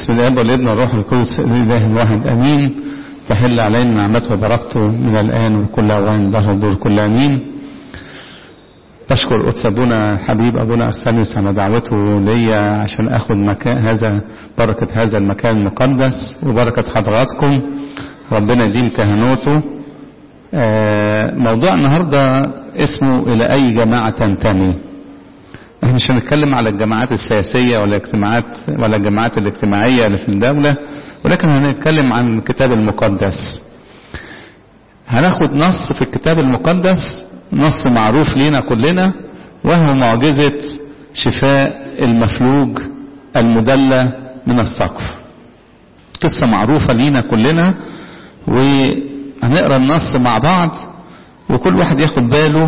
بسم الله والابن والروح القدس الاله الواحد امين تحل علينا نعمته وبركته من الان وكل اوان ظهر الدور كل امين بشكر قدس ابونا حبيب ابونا ارسانيوس على دعوته ليا عشان اخد مكان هذا بركه هذا المكان المقدس وبركه حضراتكم ربنا يديم كهنوته موضوع النهارده اسمه الى اي جماعه تنتمي احنا مش هنتكلم على الجماعات السياسية ولا الاجتماعات ولا الجماعات الاجتماعية اللي في الدولة ولكن هنتكلم عن الكتاب المقدس هناخد نص في الكتاب المقدس نص معروف لينا كلنا وهو معجزة شفاء المفلوج المدلى من السقف قصة معروفة لينا كلنا وهنقرا النص مع بعض وكل واحد ياخد باله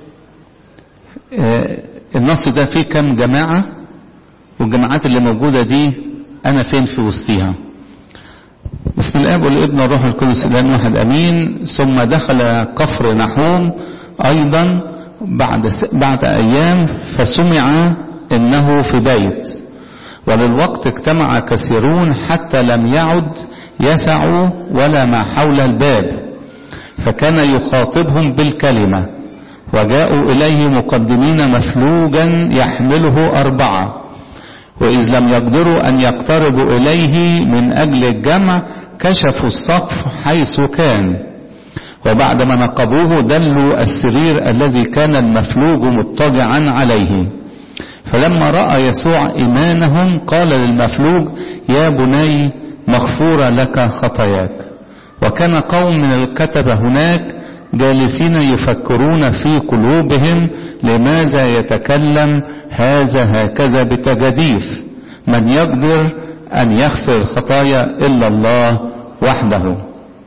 النص ده فيه كم جماعة والجماعات اللي موجودة دي أنا فين في وسطيها بسم الله والابن والروح القدس الآن واحد أمين ثم دخل كفر نحوم أيضا بعد بعد أيام فسمع إنه في بيت وللوقت اجتمع كثيرون حتى لم يعد يسع ولا ما حول الباب فكان يخاطبهم بالكلمه وجاءوا إليه مقدمين مفلوجا يحمله أربعة وإذ لم يقدروا أن يقتربوا إليه من أجل الجمع كشفوا السقف حيث كان وبعدما نقبوه دلوا السرير الذي كان المفلوج مضطجعا عليه فلما رأى يسوع إيمانهم قال للمفلوج يا بني مغفورة لك خطاياك وكان قوم من الكتبة هناك جالسين يفكرون في قلوبهم لماذا يتكلم هذا هكذا بتجديف من يقدر أن يغفر الخطايا إلا الله وحده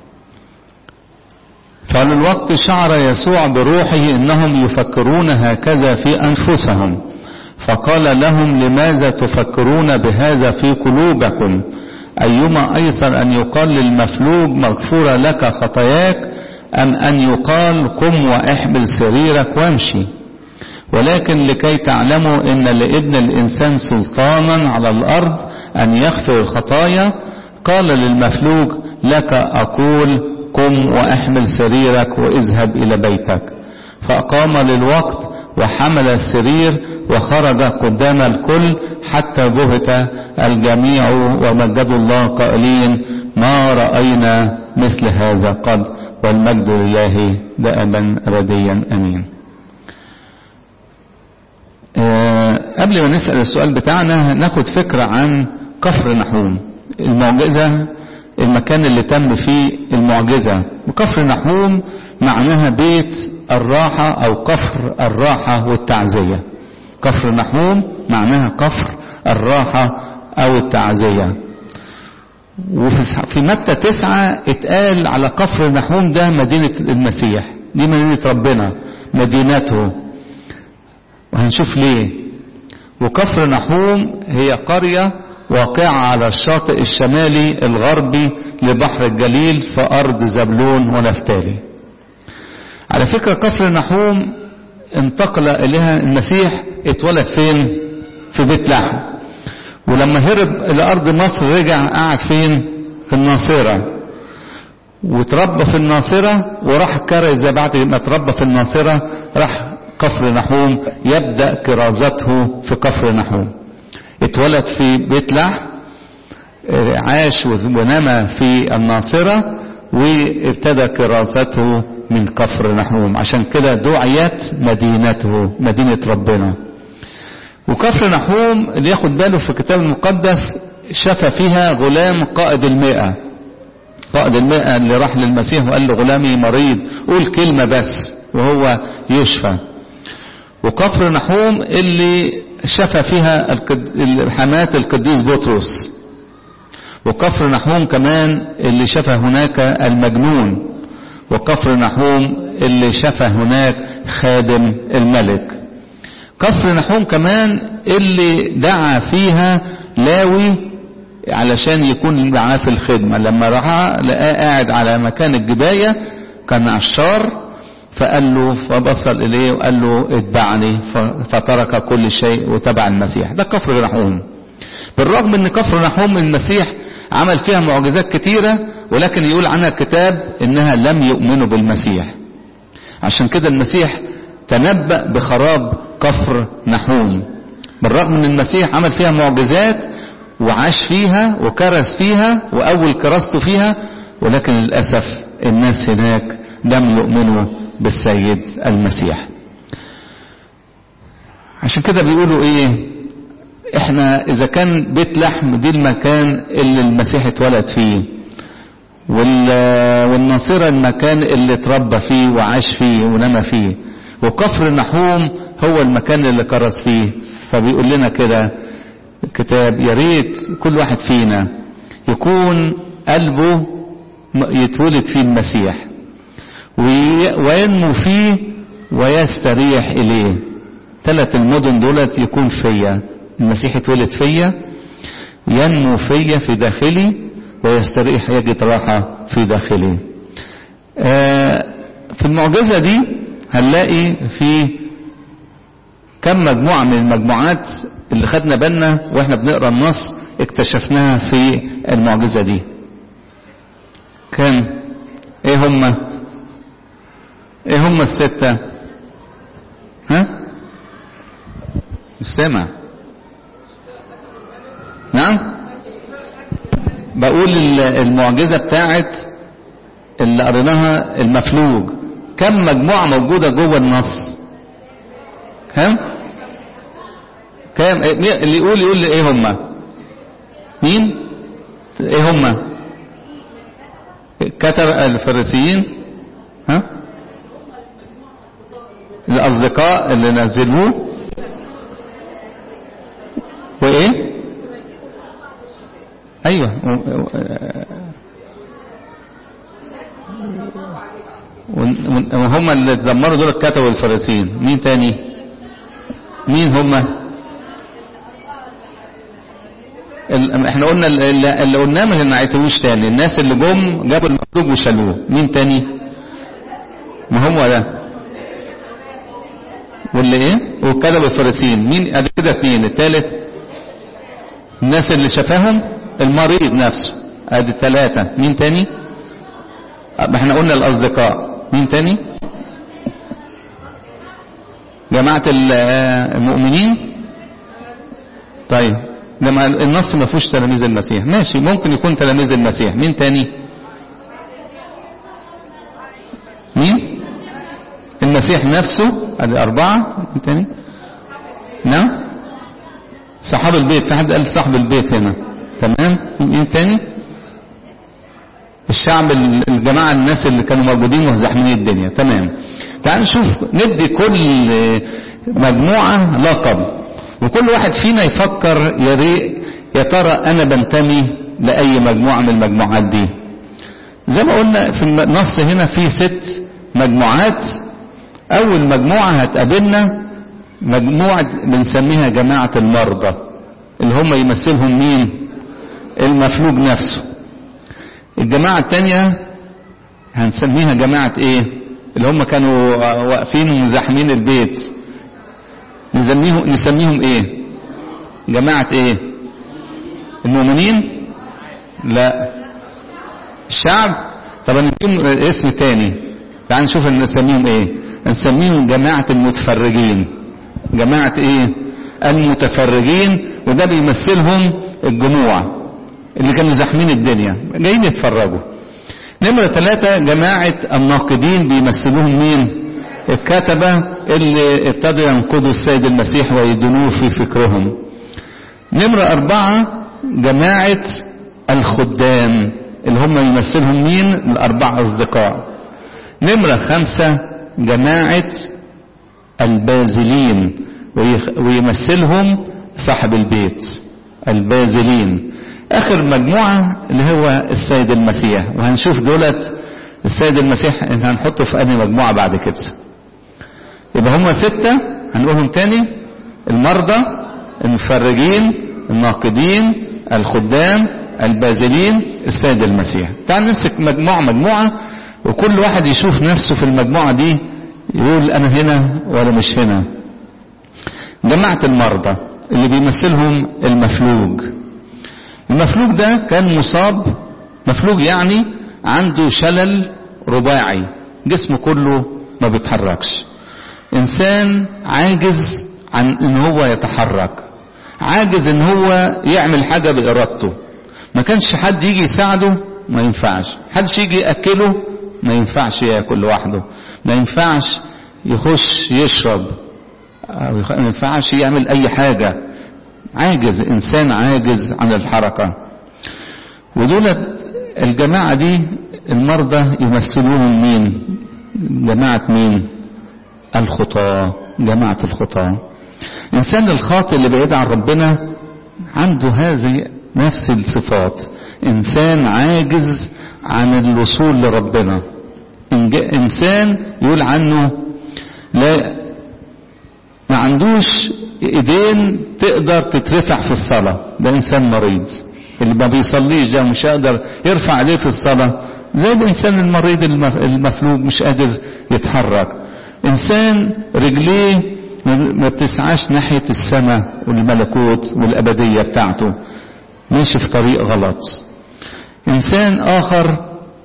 فللوقت شعر يسوع بروحه إنهم يفكرون هكذا في أنفسهم فقال لهم لماذا تفكرون بهذا في قلوبكم أيما أيسر أن يقال للمفلوج مغفورة لك خطاياك أم أن يقال قم واحمل سريرك وامشي ولكن لكي تعلموا إن لابن الإنسان سلطانا على الأرض أن يغفر الخطايا قال للمفلوج لك أقول قم واحمل سريرك واذهب إلى بيتك فأقام للوقت وحمل السرير وخرج قدام الكل حتى بهت الجميع ومجدوا الله قائلين ما رأينا مثل هذا قد والمجد لله دائما أبديا أمين أه قبل ما نسأل السؤال بتاعنا ناخد فكرة عن كفر نحوم المعجزة المكان اللي تم فيه المعجزة وكفر نحوم معناها بيت الراحة أو كفر الراحة والتعزية كفر نحوم معناها كفر الراحة أو التعزية وفي متى تسعة اتقال على كفر نحوم ده مدينة المسيح دي مدينة ربنا مدينته وهنشوف ليه وكفر نحوم هي قرية واقعة على الشاطئ الشمالي الغربي لبحر الجليل في أرض زبلون ونفتالي على فكرة كفر نحوم انتقل إليها المسيح اتولد فين في بيت لحم ولما هرب إلى أرض مصر رجع قعد فين في الناصرة وتربى في الناصرة وراح كرز زي بعد ما تربى في الناصرة راح كفر نحوم يبدأ كرازته في كفر نحوم اتولد في بيت لحم عاش ونمى في الناصرة وابتدى كرازته من كفر نحوم عشان كده دعيت مدينته مدينة ربنا وكفر نحوم اللي ياخد باله في الكتاب المقدس شفى فيها غلام قائد المئة قائد المئة اللي راح للمسيح وقال له غلامي مريض قول كلمة بس وهو يشفى وكفر نحوم اللي شفى فيها حماة القديس بطرس وكفر نحوم كمان اللي شفى هناك المجنون وكفر نحوم اللي شفى هناك خادم الملك كفر نحوم كمان اللي دعا فيها لاوي علشان يكون معاه في الخدمة لما راح لقاه قاعد على مكان الجباية كان عشار فقال له فبصر إليه وقال له اتبعني فترك كل شيء وتبع المسيح ده كفر نحوم بالرغم ان كفر نحوم المسيح عمل فيها معجزات كتيرة ولكن يقول عنها الكتاب انها لم يؤمنوا بالمسيح عشان كده المسيح تنبأ بخراب كفر نحوم بالرغم ان المسيح عمل فيها معجزات وعاش فيها وكرس فيها واول كراسته فيها ولكن للاسف الناس هناك لم يؤمنوا بالسيد المسيح عشان كده بيقولوا ايه احنا اذا كان بيت لحم دي المكان اللي المسيح اتولد فيه والناصرة المكان اللي اتربى فيه وعاش فيه ونمى فيه وكفر النحوم هو المكان اللي كرس فيه فبيقول لنا كده الكتاب يا ريت كل واحد فينا يكون قلبه يتولد فيه المسيح وينمو فيه ويستريح إليه ثلاث المدن دولت يكون فيا المسيح يتولد فيا ينمو فيا في داخلي ويستريح يجد راحة في داخلي في المعجزة دي هنلاقي في كم مجموعة من المجموعات اللي خدنا بالنا واحنا بنقرا النص اكتشفناها في المعجزة دي كان ايه هما ايه هما الستة ها مش سامع نعم بقول المعجزة بتاعت اللي قريناها المفلوج كم مجموعة موجودة جوه النص كم كام اللي يقول يقول لي ايه هما مين ايه هما كتب الفريسيين ها الاصدقاء اللي نزلوه وايه ايوه وهم اللي اتذمروا دول كتبوا الفريسيين مين تاني مين هما احنا قلنا اللي قلناه ما نعيتهوش تاني الناس اللي جم جابوا المفلوج وشالوه مين تاني ما هو ده واللي ايه وكتب الفريسيين مين ادي كده اثنين الثالث الناس اللي شافاهم المريض نفسه ادي الثلاثه مين تاني ما احنا قلنا الاصدقاء مين تاني جماعه المؤمنين طيب لما النص ما فيهوش تلاميذ المسيح ماشي ممكن يكون تلاميذ المسيح مين تاني مين المسيح نفسه ادي اربعة مين تاني نعم صحاب البيت في حد قال صاحب البيت هنا تمام مين تاني الشعب الجماعة الناس اللي كانوا موجودين وزحمين الدنيا تمام تعال نشوف ندي كل مجموعة لقب وكل واحد فينا يفكر يا ري يا ترى انا بنتمي لاي مجموعه من المجموعات دي زي ما قلنا في النص هنا في ست مجموعات اول مجموعه هتقابلنا مجموعه بنسميها جماعه المرضى اللي هم يمثلهم مين المفلوج نفسه الجماعه الثانيه هنسميها جماعه ايه اللي هم كانوا واقفين ومزاحمين البيت نسميهم نسميهم ايه جماعة ايه المؤمنين لا الشعب طب نديهم اسم تاني تعال نشوف نسميهم ايه نسميهم جماعة المتفرجين جماعة ايه المتفرجين وده بيمثلهم الجموع اللي كانوا زاحمين الدنيا جايين يتفرجوا نمرة ثلاثة جماعة الناقدين بيمثلوهم مين الكتبة اللي ابتدوا ينقضوا السيد المسيح ويدنوه في فكرهم نمرة أربعة جماعة الخدام اللي هم يمثلهم مين الأربع أصدقاء نمرة خمسة جماعة البازلين ويمثلهم صاحب البيت البازلين آخر مجموعة اللي هو السيد المسيح وهنشوف دولت السيد المسيح هنحطه في أنهي مجموعة بعد كده يبقى هم ستة هنقولهم تاني المرضى المفرجين الناقدين الخدام البازلين السيد المسيح تعال نمسك مجموعة مجموعة وكل واحد يشوف نفسه في المجموعة دي يقول أنا هنا ولا مش هنا جماعة المرضى اللي بيمثلهم المفلوج المفلوج ده كان مصاب مفلوج يعني عنده شلل رباعي جسمه كله ما بيتحركش انسان عاجز عن ان هو يتحرك عاجز ان هو يعمل حاجة بارادته ما كانش حد يجي يساعده ما ينفعش حدش يجي ياكله ما ينفعش ياكل لوحده ما ينفعش يخش يشرب أو ما ينفعش يعمل اي حاجة عاجز انسان عاجز عن الحركة ودولت الجماعة دي المرضى يمثلوهم مين جماعة مين الخطاة جماعة الخطاة إنسان الخاطئ اللي بعيد عن ربنا عنده هذه نفس الصفات إنسان عاجز عن الوصول لربنا إنسان يقول عنه لا ما عندوش ايدين تقدر تترفع في الصلاة ده انسان مريض اللي ما بيصليش ده مش هيقدر يرفع عليه في الصلاة زي الانسان المريض المفلوج مش قادر يتحرك انسان رجليه ما بتسعاش ناحية السماء والملكوت والابدية بتاعته ماشي في طريق غلط انسان اخر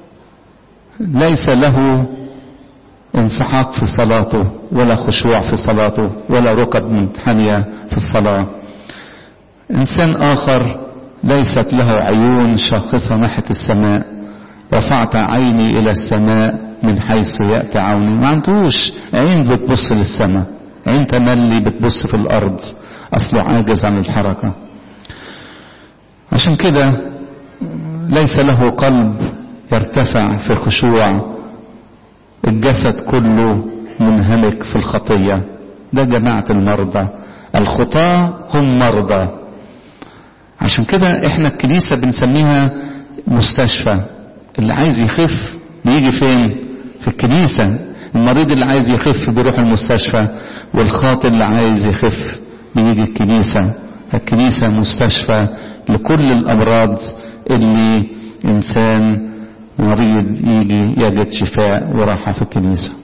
ليس له انسحاق في صلاته ولا خشوع في صلاته ولا ركب منحنية في الصلاة إنسان آخر ليست له عيون شاخصة ناحية السماء رفعت عيني إلى السماء من حيث يأتي عوني ما عندوش عين بتبص للسماء عين تملي بتبص في الأرض أصله عاجز عن الحركة عشان كده ليس له قلب يرتفع في خشوع الجسد كله منهمك في الخطية ده جماعة المرضى الخطاة هم مرضى عشان كده احنا الكنيسة بنسميها مستشفى اللي عايز يخف بيجي فين في الكنيسة المريض اللي عايز يخف بيروح المستشفى والخاطئ اللي عايز يخف بيجي الكنيسة الكنيسة مستشفى لكل الأمراض اللي إنسان مريض يجي يجد شفاء وراحة في الكنيسة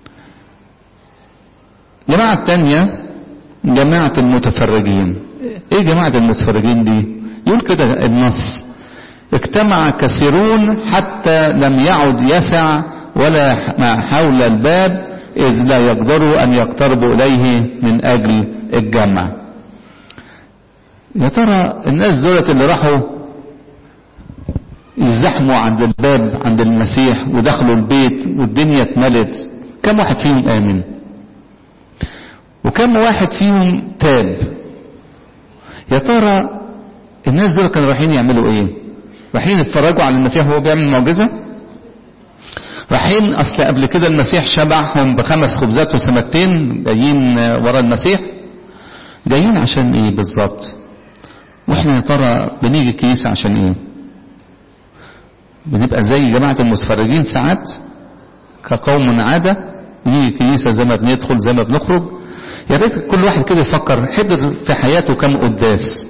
جماعة التانية جماعة المتفرجين ايه جماعة المتفرجين دي يقول كده النص اجتمع كثيرون حتى لم يعد يسع ولا ما حول الباب إذ لا يقدروا أن يقتربوا إليه من أجل الجمع يا ترى الناس دولت اللي راحوا يزحموا عند الباب عند المسيح ودخلوا البيت والدنيا اتملت كم واحد فيهم آمن وكم واحد فيهم تاب يا ترى الناس دول كانوا رايحين يعملوا ايه رايحين يتفرجوا على المسيح وهو بيعمل معجزة رايحين اصل قبل كده المسيح شبعهم بخمس خبزات وسمكتين جايين ورا المسيح جايين عشان ايه بالظبط واحنا يا ترى بنيجي الكنيسة عشان ايه بنبقى زي جماعة المتفرجين ساعات كقوم عادة نيجي الكنيسة زي ما بندخل زي ما بنخرج يا ريت كل واحد كده يفكر حضر في حياته كم قداس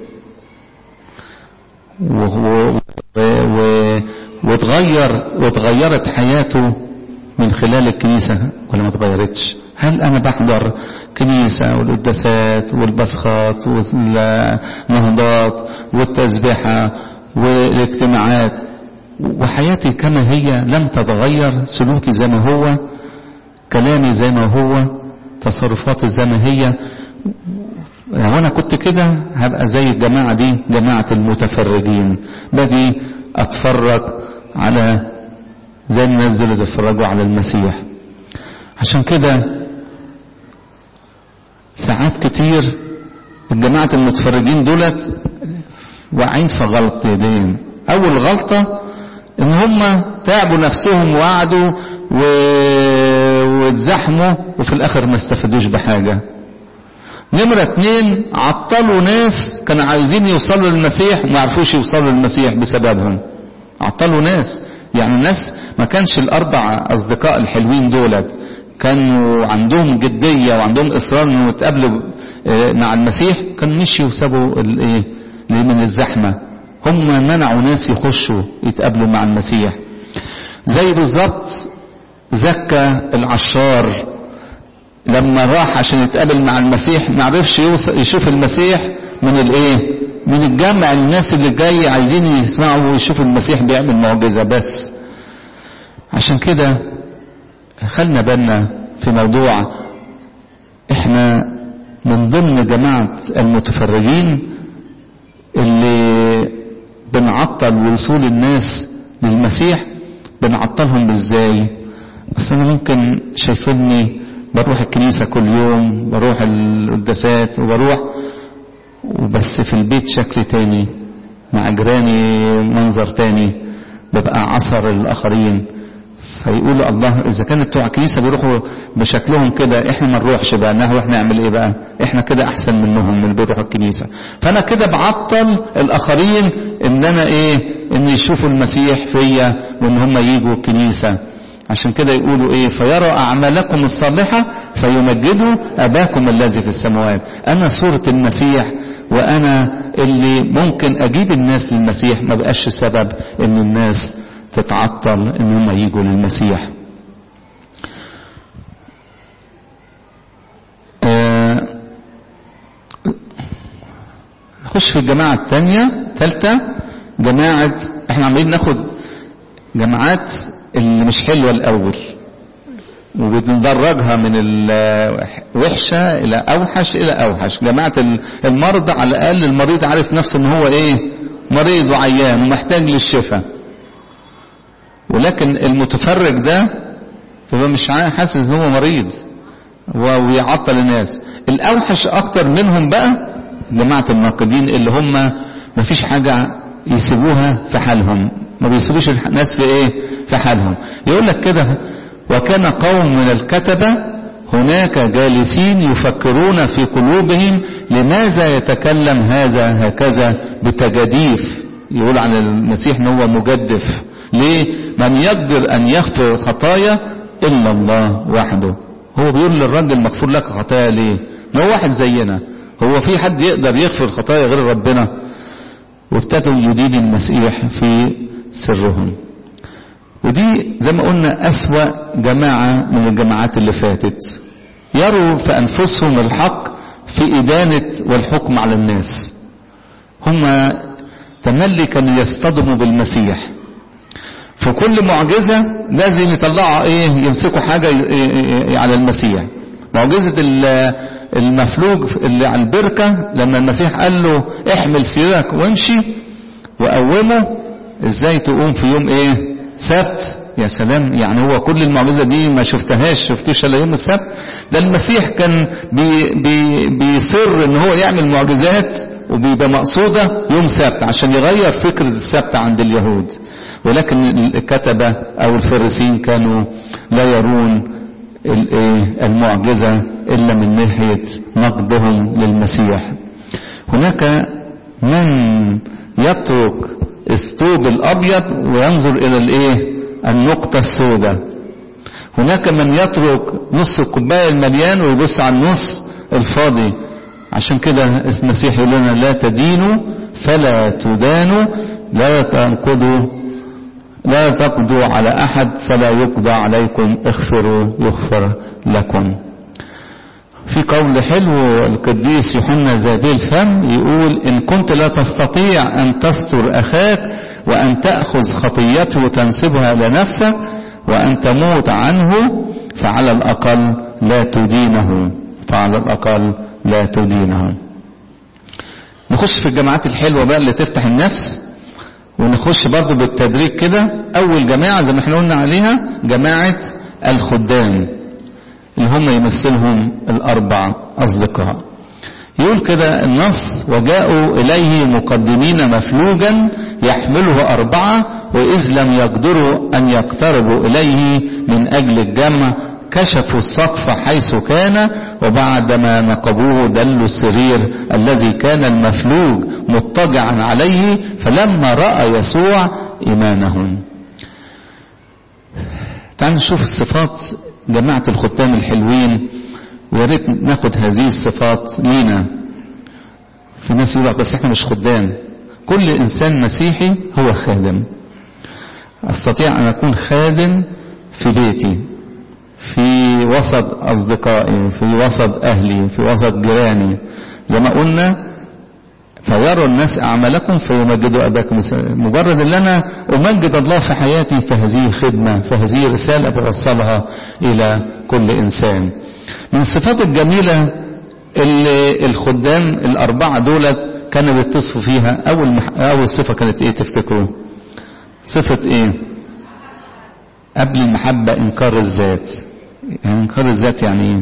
و... و... و... وتغير وتغيرت حياته من خلال الكنيسة ولا ما تغيرتش هل أنا بحضر كنيسة والقداسات والبصخات والنهضات والتسبيحة والاجتماعات وحياتي كما هي لم تتغير سلوكي زي ما هو كلامي زي ما هو تصرفاتي زي ما هي لو انا كنت كده هبقى زي الجماعة دي جماعة المتفرجين باجي اتفرج على زي الناس اللي بيتفرجوا على المسيح عشان كده ساعات كتير الجماعة المتفرجين دولت واقعين في غلطتين اول غلطة ان هم تعبوا نفسهم وقعدوا و... واتزحموا وفي الاخر ما استفادوش بحاجة نمرة اتنين عطلوا ناس كانوا عايزين يوصلوا للمسيح وما عرفوش يوصلوا للمسيح بسببهم عطلوا ناس يعني الناس ما كانش الاربع اصدقاء الحلوين دولت كانوا عندهم جدية وعندهم اصرار انه يتقابلوا مع المسيح كانوا مشيوا وسابوا الايه من الزحمة هم منعوا ناس يخشوا يتقابلوا مع المسيح زي بالظبط زكى العشار لما راح عشان يتقابل مع المسيح ما عرفش يشوف المسيح من الايه من الجمع الناس اللي جاي عايزين يسمعوا ويشوفوا المسيح بيعمل معجزة بس عشان كده خلنا بالنا في موضوع احنا من ضمن جماعة المتفرجين اللي بنعطل وصول الناس للمسيح بنعطلهم ازاي اصل انا ممكن شايفيني بروح الكنيسة كل يوم بروح القداسات وبروح وبس في البيت شكل تاني مع جيراني منظر تاني ببقى عصر الاخرين فيقول الله اذا كان بتوع الكنيسه بيروحوا بشكلهم كده احنا ما نروحش بقى نروح نعمل ايه بقى احنا كده احسن منهم من اللي بيروحوا الكنيسه فانا كده بعطل الاخرين ان انا ايه ان يشوفوا المسيح فيا وان هم يجوا الكنيسه عشان كده يقولوا ايه فيرى اعمالكم الصالحه فيمجدوا اباكم الذي في السماوات انا صوره المسيح وانا اللي ممكن اجيب الناس للمسيح ما بقاش سبب ان الناس تتعطل ان هم يجوا للمسيح نخش في الجماعة الثانية ثالثة جماعة احنا عمالين ناخد جماعات اللي مش حلوة الأول وبندرجها من الوحشة إلى أوحش إلى أوحش جماعة المرضى على الأقل المريض عارف نفسه إن هو إيه مريض وعيان ومحتاج للشفاء ولكن المتفرج ده هو مش حاسس ان هو مريض ويعطل الناس الاوحش اكتر منهم بقى جماعة الناقدين اللي هم ما فيش حاجة يسيبوها في حالهم ما بيسيبوش الناس في ايه في حالهم يقول لك كده وكان قوم من الكتبة هناك جالسين يفكرون في قلوبهم لماذا يتكلم هذا هكذا بتجاديف يقول عن المسيح ان هو مجدف ليه من يقدر ان يغفر خطايا الا الله وحده هو بيقول للراجل مغفور لك خطايا ليه ما هو واحد زينا هو في حد يقدر يغفر خطايا غير ربنا وابتدوا يدين المسيح في سرهم ودي زي ما قلنا أسوأ جماعة من الجماعات اللي فاتت يروا في أنفسهم الحق في إدانة والحكم على الناس هم تملي كانوا يصطدموا بالمسيح في كل معجزة لازم يطلعوا ايه يمسكوا حاجة على المسيح معجزة المفلوج اللي على البركة لما المسيح قال له احمل سيرك وامشي وقومه ازاي تقوم في يوم ايه سبت يا سلام يعني هو كل المعجزة دي ما شفتهاش شفتوش الا يوم السبت ده المسيح كان بي بي بيصر ان هو يعمل معجزات وبيبقى مقصودة يوم سبت عشان يغير فكرة السبت عند اليهود ولكن الكتبة او الفريسين كانوا لا يرون المعجزة الا من ناحية نقدهم للمسيح هناك من يترك الثوب الابيض وينظر الى الايه النقطة السوداء هناك من يترك نص الكوباية المليان ويبص على النص الفاضي عشان كده المسيح يقول لنا لا تدينوا فلا تدانوا لا تنقضوا لا تقضوا على أحد فلا يقضى عليكم اغفروا يغفر لكم في قول حلو القديس يوحنا زابيل الفم يقول إن كنت لا تستطيع أن تستر أخاك وأن تأخذ خطيته وتنسبها لنفسك وأن تموت عنه فعلى الأقل لا تدينه فعلى الأقل لا تدينه نخش في الجماعات الحلوة بقى اللي تفتح النفس ونخش برضو بالتدريج كده أول جماعة زي ما احنا قلنا عليها جماعة الخدام اللي هم يمثلهم الأربع أصدقاء يقول كده النص وجاءوا إليه مقدمين مفلوجا يحمله أربعة وإذ لم يقدروا أن يقتربوا إليه من أجل الجمع كشفوا السقف حيث كان وبعدما نقبوه دلوا السرير الذي كان المفلوج مضطجعا عليه فلما رأى يسوع إيمانهم تعالوا نشوف الصفات جماعة الختام الحلوين وياريت ناخد هذه الصفات لينا في ناس يقول بس احنا مش خدام كل انسان مسيحي هو خادم استطيع ان اكون خادم في بيتي في وسط اصدقائي في وسط اهلي في وسط جيراني زي ما قلنا فيرى الناس أعمالكم فيمجدوا أباكم مجرد أن أنا أمجد الله في حياتي فهذه خدمة فهذه رسالة بوصلها إلى كل إنسان من الصفات الجميلة اللي الخدام الأربعة دولت كانوا بيتصفوا فيها أول, مح... أول صفة كانت إيه تفتكروا صفة إيه قبل المحبة إنكار الذات يعني إنكار الذات يعني إيه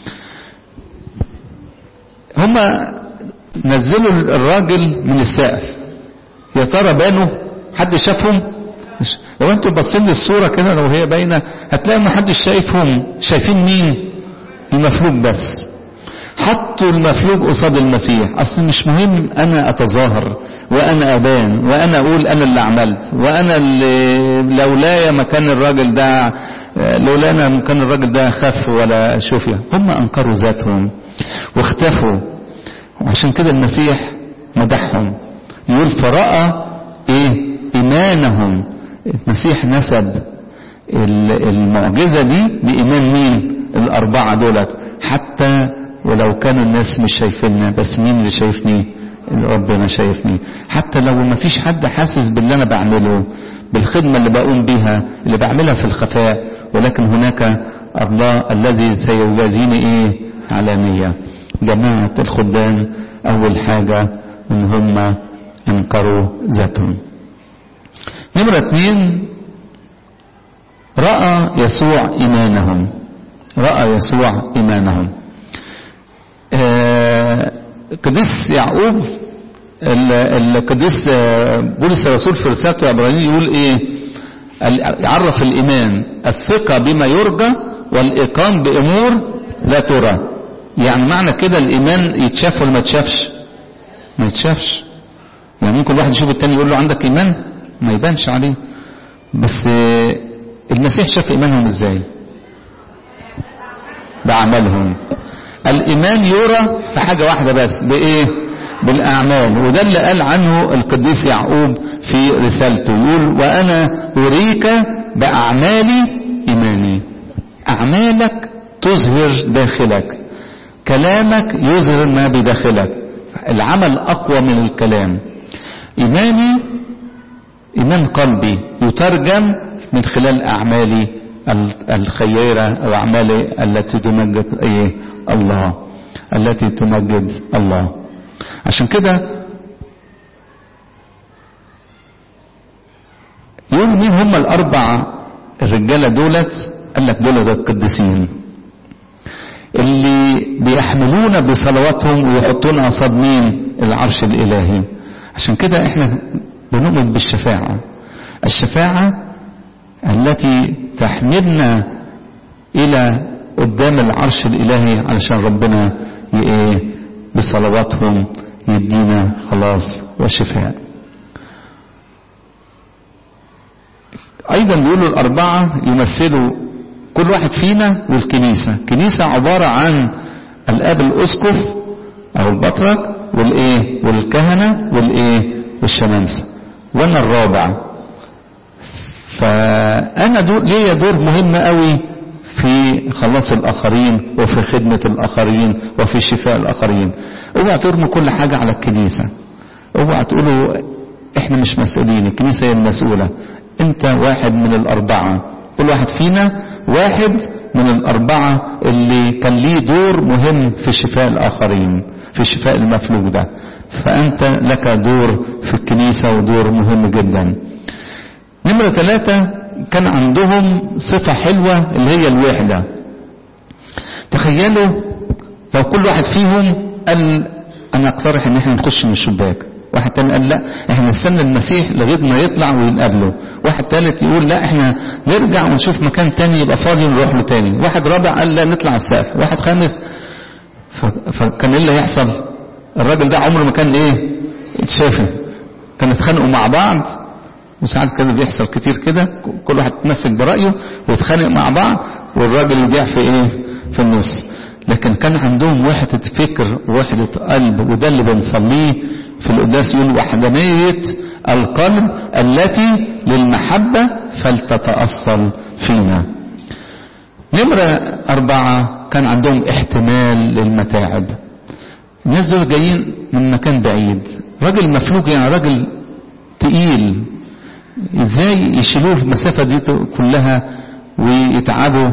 هما نزلوا الراجل من السقف يا ترى بانوا حد شافهم لو انتوا باصين للصوره كده لو هي باينه هتلاقي ما حدش شايفهم شايفين مين المفلوج بس حطوا المفلوج قصاد المسيح اصل مش مهم انا اتظاهر وانا ابان وانا اقول انا اللي عملت وانا اللي لولايا مكان الراجل ده لولا انا مكان الراجل ده خف ولا شفيا هم انكروا ذاتهم واختفوا وعشان كده المسيح مدحهم يقول فرأى ايه ايمانهم المسيح نسب المعجزة دي بإيمان مين الأربعة دولت حتى ولو كانوا الناس مش شايفيننا بس مين اللي شايفني ربنا شايفني حتى لو ما فيش حد حاسس باللي أنا بعمله بالخدمة اللي بقوم بيها اللي بعملها في الخفاء ولكن هناك الله الذي سيجازيني ايه علانية جماعة الخدام أول حاجة إن هم انكروا ذاتهم نمرة اثنين رأى يسوع إيمانهم رأى يسوع إيمانهم قديس يعقوب القديس بولس الرسول في رسالته عبرانيين يقول ايه يعرف الايمان الثقة بما يرجى والاقام بامور لا ترى يعني معنى كده الايمان يتشاف ولا ما يتشافش ما يتشافش يعني ممكن واحد يشوف التاني يقول له عندك ايمان ما يبانش عليه بس المسيح شاف ايمانهم ازاي باعمالهم الايمان يرى في حاجة واحدة بس بايه بالاعمال وده اللي قال عنه القديس يعقوب في رسالته يقول وانا اريك باعمالي ايماني اعمالك تظهر داخلك كلامك يظهر ما بداخلك العمل اقوى من الكلام ايماني ايمان قلبي يترجم من خلال اعمالي الخيرة او اعمالي التي تمجد ايه الله التي تمجد الله عشان كده يقول مين هم الاربع الرجاله دولت قال لك دول القديسين اللي بيحملونا بصلواتهم ويحطونا قصاد مين العرش الالهي عشان كده احنا بنؤمن بالشفاعه الشفاعه التي تحملنا الى قدام العرش الالهي علشان ربنا ايه بصلواتهم يدينا خلاص وشفاء ايضا بيقولوا الاربعه يمثلوا كل واحد فينا والكنيسه كنيسه عباره عن الاب الاسقف او البطرك والايه والكهنه والايه والشمامسه وانا الرابع فانا دور ليا دور مهم قوي في خلاص الاخرين وفي خدمه الاخرين وفي شفاء الاخرين اوعى ترموا كل حاجه على الكنيسه اوعى تقولوا احنا مش مسؤولين الكنيسه هي المسؤوله انت واحد من الاربعه كل واحد فينا واحد من الاربعه اللي كان ليه دور مهم في شفاء الاخرين في شفاء المفلوج ده فانت لك دور في الكنيسه ودور مهم جدا نمره ثلاثه كان عندهم صفة حلوة اللي هي الوحدة تخيلوا لو كل واحد فيهم قال انا اقترح ان احنا نخش من الشباك واحد تاني قال لا احنا نستنى المسيح لغايه ما يطلع ونقابله واحد تالت يقول لا احنا نرجع ونشوف مكان تاني يبقى فاضي ونروح له تاني واحد رابع قال لا نطلع السقف واحد خامس فكان ايه اللي يحصل الراجل ده عمره ما كان ايه اتشافه كانوا اتخانقوا مع بعض وساعات كده بيحصل كتير كده كل واحد يتمسك برأيه ويتخانق مع بعض والراجل يضيع في ايه في النص لكن كان عندهم وحدة فكر ووحدة قلب وده اللي بنصليه في القداس يقول وحدانية القلب التي للمحبة فلتتأصل فينا نمرة أربعة كان عندهم احتمال للمتاعب الناس دول جايين من مكان بعيد راجل مفلوج يعني راجل تقيل ازاي يشيلوه المسافة دي كلها ويتعبوا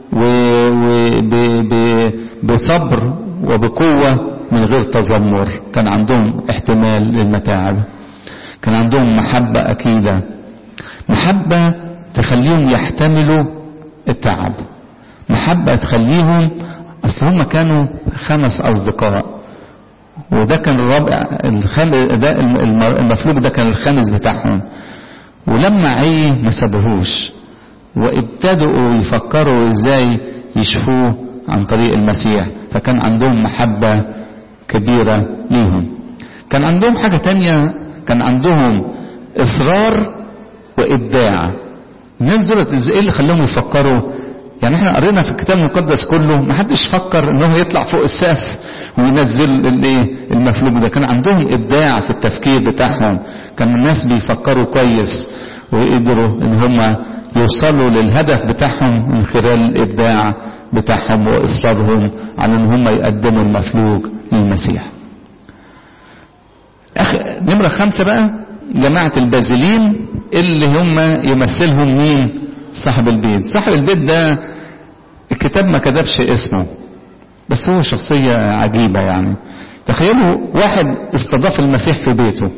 بصبر وبقوة من غير تذمر كان عندهم احتمال للمتاعب كان عندهم محبة أكيدة محبة تخليهم يحتملوا التعب محبة تخليهم أصل هم كانوا خمس أصدقاء وده كان الرابع الخام ده المفلوج ده كان الخامس بتاعهم ولما عيه ما سابوهوش وابتدوا يفكروا ازاي يشفوه عن طريق المسيح فكان عندهم محبة كبيرة ليهم كان عندهم حاجة تانية كان عندهم إصرار وإبداع الناس دولت ايه اللي خلاهم يفكروا يعني احنا قرينا في الكتاب المقدس كله ما حدش فكر ان هو يطلع فوق السقف وينزل الايه المفلوج ده كان عندهم ابداع في التفكير بتاعهم كان الناس بيفكروا كويس وقدروا ان هم يوصلوا للهدف بتاعهم من خلال الابداع بتاعهم واصرارهم على ان هم يقدموا المفلوج للمسيح أخ... نمرة خمسة بقى جماعة البازلين اللي هم يمثلهم مين صاحب البيت صاحب البيت ده الكتاب ما كتبش اسمه بس هو شخصية عجيبة يعني تخيلوا واحد استضاف المسيح في بيته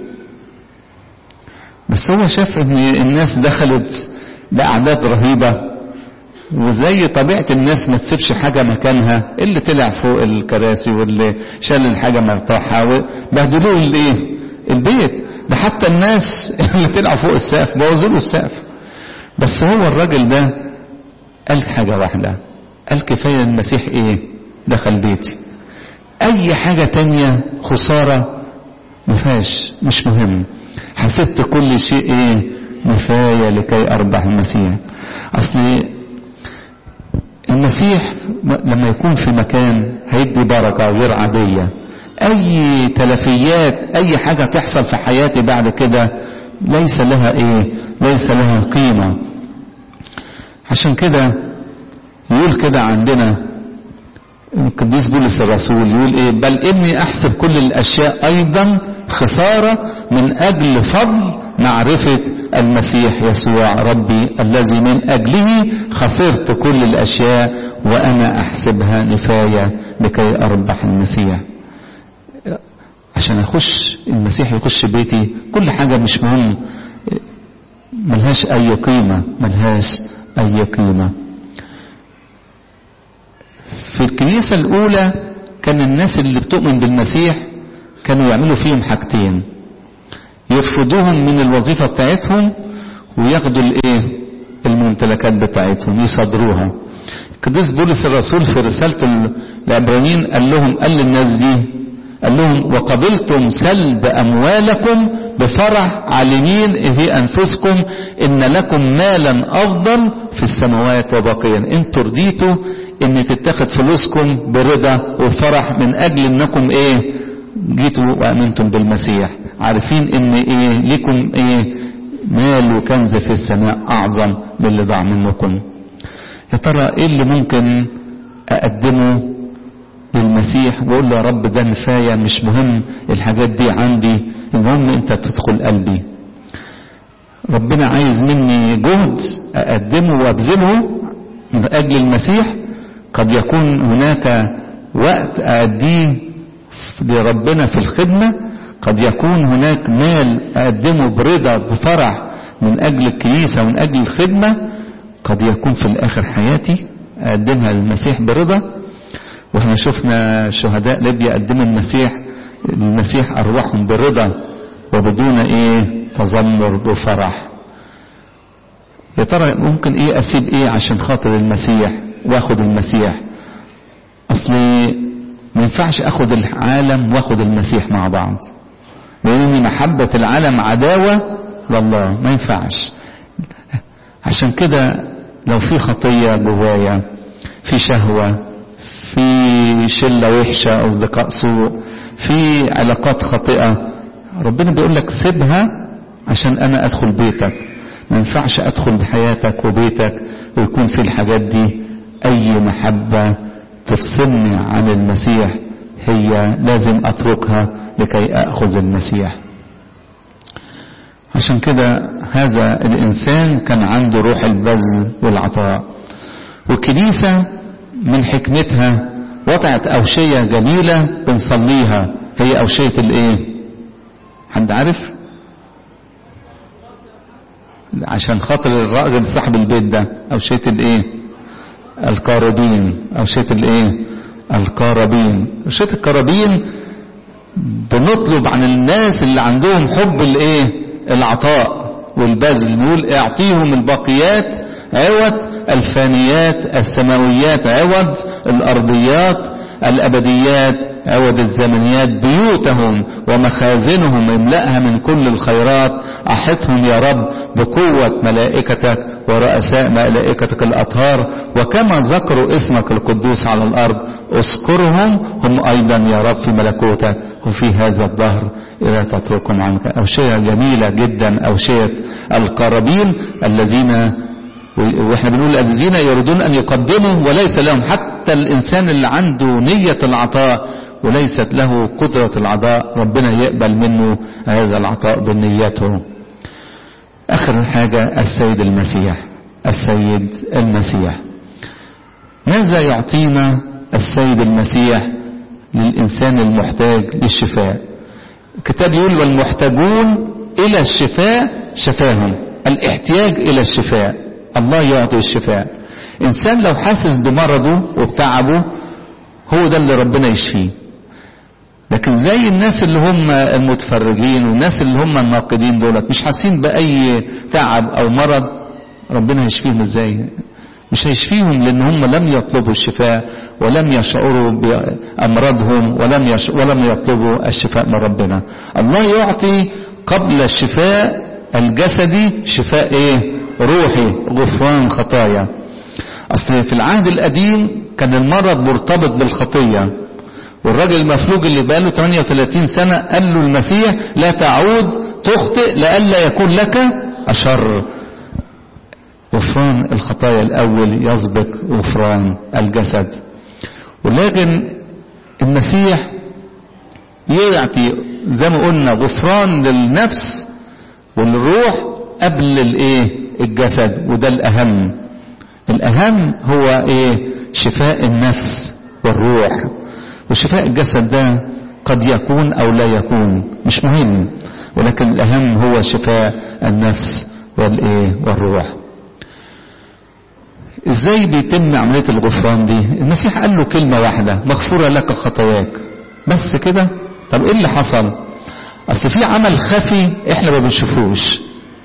بس هو شاف ان الناس دخلت بأعداد رهيبة وزي طبيعة الناس ما تسيبش حاجة مكانها اللي طلع فوق الكراسي واللي شال الحاجة مرتاحة بهدلوه الايه البيت ده حتى الناس اللي طلعوا فوق السقف بوظوا له السقف بس هو الراجل ده قال حاجة واحدة قال كفاية المسيح ايه دخل بيتي اي حاجة تانية خسارة مفيهاش مش مهم حسبت كل شيء ايه نفاية لكي اربح المسيح اصل المسيح لما يكون في مكان هيدي بركة غير عادية اي تلفيات اي حاجة تحصل في حياتي بعد كده ليس لها ايه ليس لها قيمة عشان كده يقول كده عندنا القديس بولس الرسول يقول ايه بل اني احسب كل الاشياء ايضا خسارة من اجل فضل معرفة المسيح يسوع ربي الذي من اجله خسرت كل الاشياء وانا احسبها نفاية لكي اربح المسيح عشان اخش المسيح يخش بيتي كل حاجة مش مهم ملهاش اي قيمة ملهاش اي قيمة في الكنيسة الاولى كان الناس اللي بتؤمن بالمسيح كانوا يعملوا فيهم حاجتين يرفضوهم من الوظيفة بتاعتهم وياخدوا الايه الممتلكات بتاعتهم يصدروها القديس بولس الرسول في رسالته العبرانيين قال لهم قال للناس دي قال لهم وقبلتم سلب أموالكم بفرح عالمين في أنفسكم إن لكم مالا أفضل في السماوات وبقيا انتوا رضيتوا ان تتاخد فلوسكم برضا وفرح من اجل انكم ايه جيتوا وامنتم بالمسيح عارفين ان ايه لكم ايه مال وكنز في السماء اعظم من اللي ضاع منكم يا ترى ايه اللي ممكن اقدمه للمسيح واقول له يا رب ده نفاية مش مهم الحاجات دي عندي المهم انت تدخل قلبي ربنا عايز مني جهد اقدمه وابذله من اجل المسيح قد يكون هناك وقت أديه لربنا في الخدمة قد يكون هناك مال أقدمه برضا بفرح من أجل الكنيسة ومن أجل الخدمة قد يكون في الآخر حياتي أقدمها للمسيح برضا واحنا شفنا شهداء ليبيا قدموا المسيح المسيح أرواحهم برضا وبدون إيه تذمر وفرح يا ترى ممكن إيه أسيب إيه عشان خاطر المسيح واخد المسيح اصلي ما ينفعش اخد العالم واخد المسيح مع بعض لان محبة العالم عداوة لله ما ينفعش عشان كده لو في خطية جوايا في شهوة في شلة وحشة اصدقاء سوء في علاقات خاطئة ربنا بيقول لك سيبها عشان انا ادخل بيتك ما ينفعش ادخل بحياتك وبيتك ويكون في الحاجات دي اي محبة تفصلني عن المسيح هي لازم اتركها لكي اخذ المسيح عشان كده هذا الانسان كان عنده روح البذل والعطاء والكنيسة من حكمتها وضعت أوشية جميلة بنصليها هي أوشية الإيه؟ حد عارف؟ عشان خاطر الراجل صاحب البيت ده أوشية الإيه؟ القاربين أوشية الإيه؟ القاربين أوشية القاربين بنطلب عن الناس اللي عندهم حب الإيه؟ العطاء والبذل نقول اعطيهم الباقيات عوض الفانيات السماويات عوض الأرضيات الأبديات عوض الزمنيات بيوتهم ومخازنهم املأها من كل الخيرات أحطهم يا رب بقوة ملائكتك ورؤساء ملائكتك الأطهار وكما ذكروا اسمك القدوس على الأرض اذكرهم هم أيضا يا رب في ملكوتك وفي هذا الظهر إذا تتركهم عنك أوشية جميلة جدا أوشية القرابين الذين واحنا بنقول الذين يريدون ان يقدموا وليس لهم حتى الانسان اللي عنده نية العطاء وليست له قدرة العطاء ربنا يقبل منه هذا العطاء بنيته اخر حاجة السيد المسيح السيد المسيح ماذا يعطينا السيد المسيح للانسان المحتاج للشفاء الكتاب يقول والمحتاجون الى الشفاء شفاهم الاحتياج الى الشفاء الله يعطي الشفاء انسان لو حاسس بمرضه وبتعبه هو ده اللي ربنا يشفيه لكن زي الناس اللي هم المتفرجين والناس اللي هم الناقدين دولت مش حاسين باي تعب او مرض ربنا يشفيهم ازاي مش هيشفيهم لان هم لم يطلبوا الشفاء ولم يشعروا بامراضهم ولم يش... ولم يطلبوا الشفاء من ربنا الله يعطي قبل الشفاء الجسدي شفاء ايه روحي غفران خطايا اصل في العهد القديم كان المرض مرتبط بالخطية والراجل المفلوج اللي بقاله 38 سنة قال له المسيح لا تعود تخطئ لئلا يكون لك أشر غفران الخطايا الأول يسبق غفران الجسد ولكن المسيح يعطي زي ما قلنا غفران للنفس والروح قبل الايه الجسد وده الاهم الاهم هو ايه شفاء النفس والروح وشفاء الجسد ده قد يكون او لا يكون مش مهم ولكن الاهم هو شفاء النفس والايه والروح ازاي بيتم عملية الغفران دي المسيح قال له كلمة واحدة مغفورة لك خطاياك بس كده طب ايه اللي حصل اصل في عمل خفي احنا ما بنشوفوش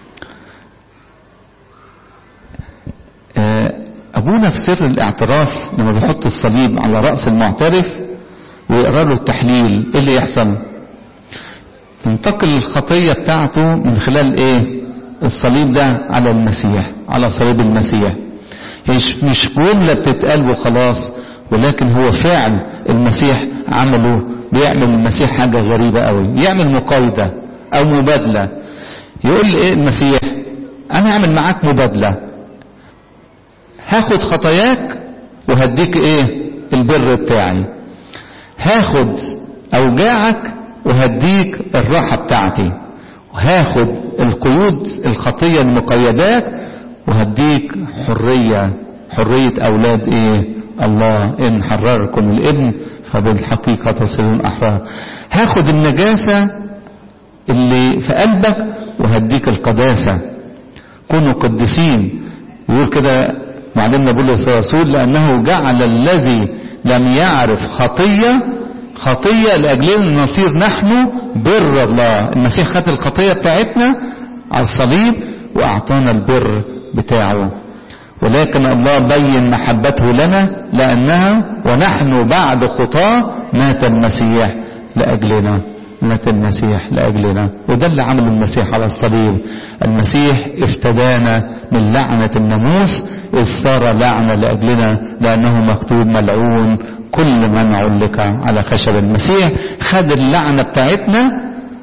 ابونا في سر الاعتراف لما بيحط الصليب على رأس المعترف ويقرا له التحليل ايه اللي يحصل تنتقل الخطية بتاعته من خلال ايه الصليب ده على المسيح على صليب المسيح مش جملة بتتقال وخلاص ولكن هو فعل المسيح عمله بيعمل المسيح حاجة غريبة قوي يعمل مقايضة او مبادلة يقول ايه المسيح انا اعمل معاك مبادلة هاخد خطاياك وهديك ايه البر بتاعي هاخد اوجاعك وهديك الراحة بتاعتي وهاخد القيود الخطية المقيدات وهديك حرية حرية اولاد ايه الله ان حرركم الابن فبالحقيقة تصيرون احرار هاخد النجاسة اللي في قلبك وهديك القداسة كونوا قدسين يقول كده معلمنا بولس الرسول لأنه جعل الذي لم يعرف خطية خطية لأجلنا نصير نحن بر الله المسيح خد الخطية بتاعتنا على الصليب وأعطانا البر بتاعه ولكن الله بين محبته لنا لأنها ونحن بعد خطاه مات المسيح لأجلنا مات المسيح لأجلنا وده اللي عمله المسيح على الصليب المسيح افتدانا من لعنة الناموس إذ صار لعنة لأجلنا لأنه مكتوب ملعون كل من علق على خشب المسيح خد اللعنة بتاعتنا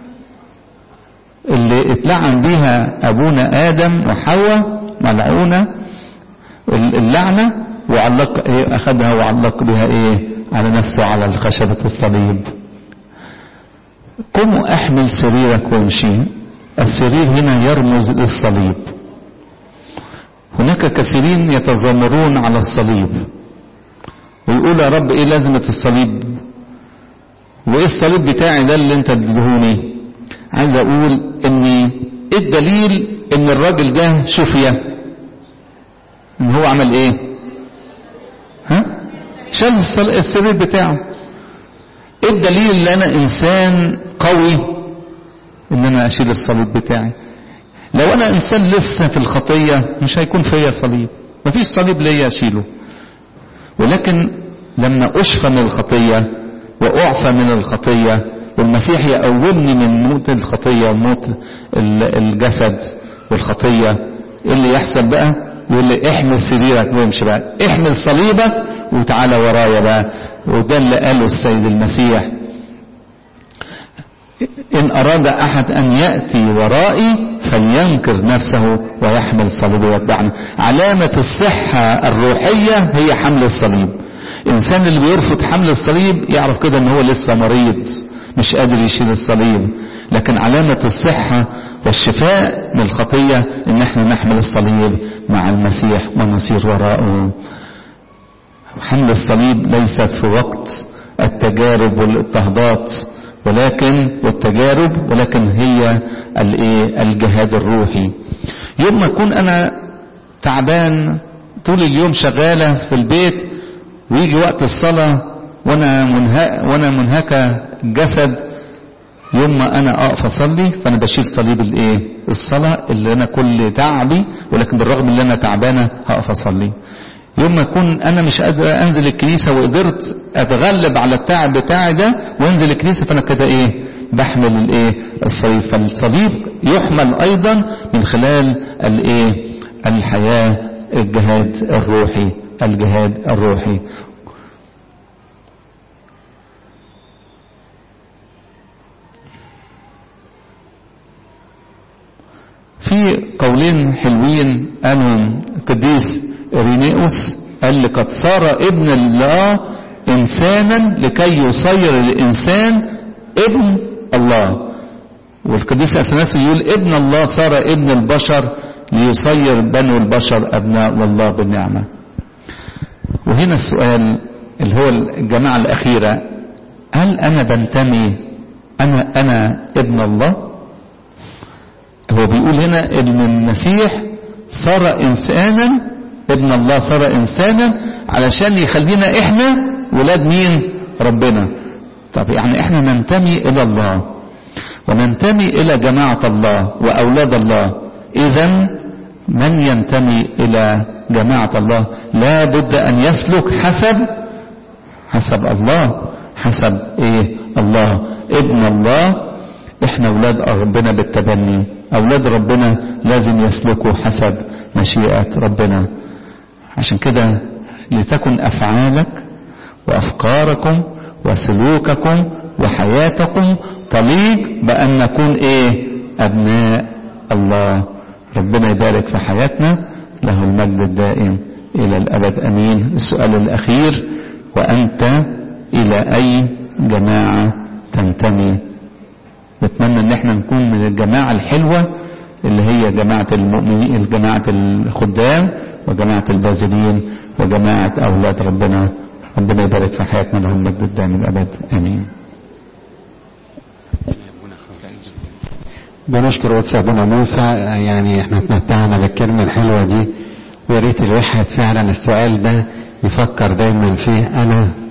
اللي اتلعن بيها أبونا آدم وحواء ملعونة اللعنة وعلق ايه أخدها وعلق بها إيه على نفسه على خشبة الصليب قم احمل سريرك وامشي السرير هنا يرمز للصليب هناك كثيرين يتذمرون على الصليب ويقول يا رب ايه لازمة الصليب وايه الصليب بتاعي ده اللي انت اديهوني عايز اقول ان ايه الدليل ان الراجل ده شفية ان هو عمل ايه ها شال السرير بتاعه ايه الدليل ان انا انسان قوي ان انا اشيل الصليب بتاعي لو انا انسان لسه في الخطية مش هيكون فيا صليب مفيش صليب ليا اشيله ولكن لما اشفى من الخطية واعفى من الخطية والمسيح يقومني من موت الخطية وموت الجسد والخطية ايه اللي يحصل بقى يقول لي احمل سريرك وامشي بقى احمل صليبك وتعالى ورايا بقى وده اللي قاله السيد المسيح إن أراد أحد أن يأتي ورائي فلينكر نفسه ويحمل صليبه ويتبعني علامة الصحة الروحية هي حمل الصليب الإنسان اللي بيرفض حمل الصليب يعرف كده أن هو لسه مريض مش قادر يشيل الصليب لكن علامة الصحة والشفاء من الخطية ان احنا نحمل الصليب مع المسيح ونسير وراءه حمل الصليب ليست في وقت التجارب والاضطهادات ولكن والتجارب ولكن هي الايه الجهاد الروحي يوم ما اكون انا تعبان طول اليوم شغاله في البيت ويجي وقت الصلاه وانا منهك وانا منهكه جسد يوم ما انا اقف اصلي فانا بشيل صليب الايه الصلاه اللي انا كل تعبي ولكن بالرغم ان انا تعبانه هقف اصلي يوم ما اكون انا مش قادر انزل الكنيسه وقدرت اتغلب على التعب بتاعي ده وانزل الكنيسه فانا كده ايه بحمل الايه الصليب فالصليب يحمل ايضا من خلال الايه الحياه الجهاد الروحي الجهاد الروحي في قولين حلوين قالهم القديس إرينيوس قال لقد صار ابن الله إنسانا لكي يصير الإنسان ابن الله والقديس أثناسي يقول ابن الله صار ابن البشر ليصير بنو البشر أبناء الله بالنعمة وهنا السؤال اللي هو الجماعة الأخيرة هل أنا بنتمي أنا أنا ابن الله هو بيقول هنا ان المسيح صار انسانا ابن الله صار انسانا علشان يخلينا احنا ولاد مين ربنا طب يعني احنا ننتمي الى الله وننتمي الى جماعة الله واولاد الله اذا من ينتمي الى جماعة الله لا بد ان يسلك حسب حسب الله حسب ايه الله ابن الله احنا اولاد ربنا بالتبني اولاد ربنا لازم يسلكوا حسب مشيئة ربنا عشان كده لتكن افعالك وافكاركم وسلوككم وحياتكم تليق بان نكون ايه ابناء الله ربنا يبارك في حياتنا له المجد الدائم الى الابد امين السؤال الاخير وانت الى اي جماعة تنتمي نتمنى ان احنا نكون من الجماعة الحلوة اللي هي جماعة المؤمنين جماعة الخدام وجماعة البازلين وجماعة اولاد ربنا ربنا يبارك في حياتنا لهم المجد الدائم الابد امين بنشكر قدس ابونا موسى يعني احنا اتمتعنا بالكلمة الحلوة دي ويا ريت الواحد فعلا السؤال ده يفكر دايما فيه انا